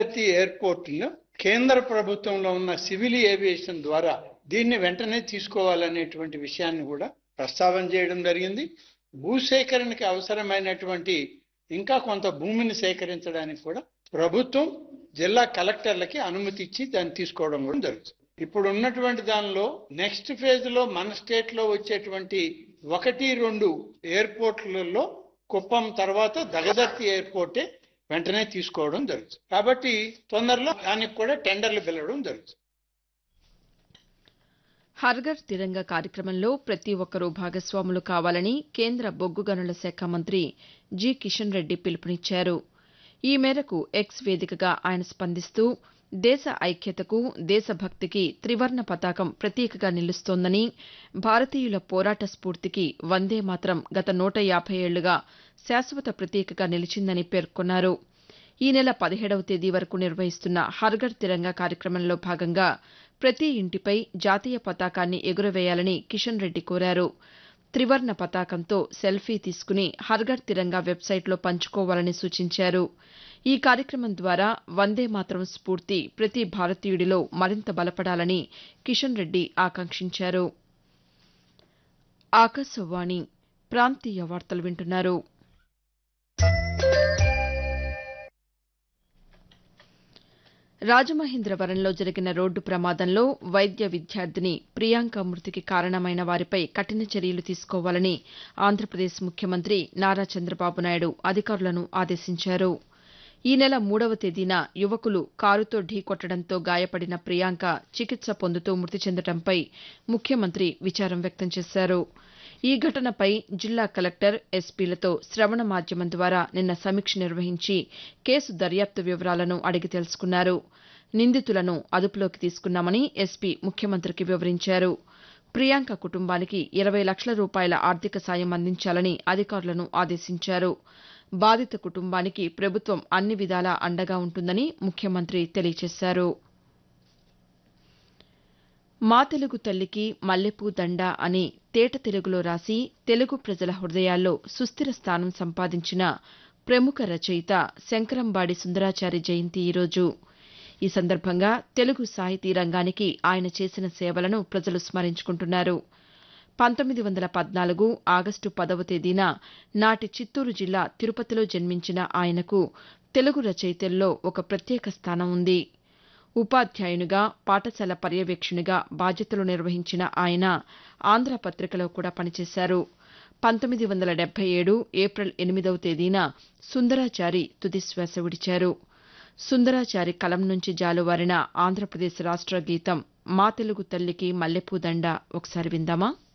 ప్రతి ఎయిర్పోర్ట్లో కేంద్ర ప్రభుత్వంలో ఉన్న సివిల్ ఏవియేషన్ ద్వారా దీన్ని వెంటనే తీసుకోవాలనేటువంటి విషయాన్ని కూడా ప్రస్తావన చేయడం జరిగింది భూసేకరణకి అవసరమైనటువంటి ఇంకా కొంత భూమిని సేకరించడానికి కూడా ప్రభుత్వం జిల్లా కలెక్టర్లకి అనుమతి ఇచ్చి దాన్ని తీసుకోవడం కూడా జరుగుతుంది ఇప్పుడు ఉన్నటువంటి దానిలో నెక్స్ట్ ఫేజ్ లో మన స్టేట్ లో వచ్చేటువంటి ఒకటి రెండు ఎయిర్పోర్ట్లలో కుప్పం తర్వాత దగదర్తి ఎయిర్పోర్టే వెంటనే తీసుకోవడం జరుగుతుంది కాబట్టి తొందరలో దానికి కూడా టెండర్లు పిలవడం జరుగుతుంది హర్ఘర్ తిరంగా కార్యక్రమంలో ప్రతి ఒక్కరూ భాగస్వాములు కావాలని కేంద్ర బొగ్గు గనుల శాఖ మంత్రి జి కిషన్ రెడ్డి పిలుపునిచ్చారు ఈ మేరకు ఎక్స్ వేదికగా ఆయన స్పందిస్తూ దేశ ఐక్యతకు దేశభక్తికి త్రివర్ణ పతాకం ప్రతీకగా నిలుస్తోందని భారతీయుల పోరాట స్ఫూర్తికి వందే మాత్రం గత నూట యాభై ఏళ్లుగా శాశ్వత ప్రతీకగా నిలిచిందని పేర్కొన్నారు ఈ నెల పదిహేడవ తేదీ వరకు నిర్వహిస్తున్న హర్ఘర్ తిరంగా కార్యక్రమంలో భాగంగా ప్రతి ఇంటిపై జాతీయ పతాకాన్ని ఎగురవేయాలని కిషన్ రెడ్డి కోరారు త్రివర్ణ పతాకంతో సెల్ఫీ తీసుకుని హర్ఘర్ తిరంగా వెబ్సైట్లో పంచుకోవాలని సూచించారు ఈ కార్యక్రమం ద్వారా వందే మాతరం స్ఫూర్తి ప్రతి భారతీయుడిలో మరింత బలపడాలని కిషన్ రెడ్డి ఆకాంక్షించారు ఆకాశవాణి ప్రాంతీయ వార్తలు వింటున్నారు రాజమహేంద్రవరంలో జరిగిన రోడ్డు ప్రమాదంలో వైద్య విద్యార్థిని ప్రియాంక మృతికి కారణమైన వారిపై కఠిన చర్యలు తీసుకోవాలని ఆంధ్రప్రదేశ్ ముఖ్యమంత్రి నారా చంద్రబాబు నాయుడు అధికారులను ఆదేశించారు ఈ నెల మూడవ తేదీన యువకులు కారుతో ఢీకొట్టడంతో గాయపడిన ప్రియాంక చికిత్స పొందుతూ మృతి చెందడంపై ముఖ్యమంత్రి విచారం వ్యక్తం చేశారు ఈ ఘటనపై జిల్లా కలెక్టర్ ఎస్పీలతో శ్రవణ మాధ్యమం ద్వారా నిన్న సమీక్ష నిర్వహించి కేసు దర్యాప్తు వివరాలను అడిగి తెలుసుకున్నారు నిందితులను అదుపులోకి తీసుకున్నామని ఎస్పీ ముఖ్యమంత్రికి వివరించారు ప్రియాంక కుటుంబానికి ఇరవై లక్షల రూపాయల ఆర్థిక సాయం అందించాలని అధికారులను ఆదేశించారు బాధిత కుటుంబానికి ప్రభుత్వం అన్ని విధాలా అండగా ఉంటుందని ముఖ్యమంత్రి తెలియజేశారు మా తెలుగు తల్లికి మల్లెపూ దండ అని తేట తెలుగులో రాసి తెలుగు ప్రజల హృదయాల్లో సుస్థిర స్థానం సంపాదించిన ప్రముఖ రచయిత శంకరంబాడి సుందరాచారి జయంతి ఈరోజు ఈ సందర్భంగా తెలుగు సాహితీ రంగానికి ఆయన చేసిన సేవలను ప్రజలు స్మరించుకుంటున్నారు పంతొమ్మిది వందల పద్నాలుగు ఆగస్టు పదవ తేదీన నాటి చిత్తూరు జిల్లా తిరుపతిలో జన్మించిన ఆయనకు తెలుగు రచయితల్లో ఒక ప్రత్యేక స్థానం ఉంది ఉపాధ్యాయునిగా పాఠశాల పర్యవేక్షణిగా బాధ్యతలు నిర్వహించిన ఆయన ఆంధ్రపత్రికలో కూడా పనిచేశారు పంతొమ్మిది వందల డెబ్బై ఏడు ఏప్రిల్ ఎనిమిదవ తేదీన సుందరాచారి తుదిశ్వాస విడిచారు సుందరాచారి కలం నుంచి జాలువారిన ఆంధ్రప్రదేశ్ రాష్ట్ర గీతం మా తెలుగు తల్లికి మల్లెపూదండ ఒకసారి విందామా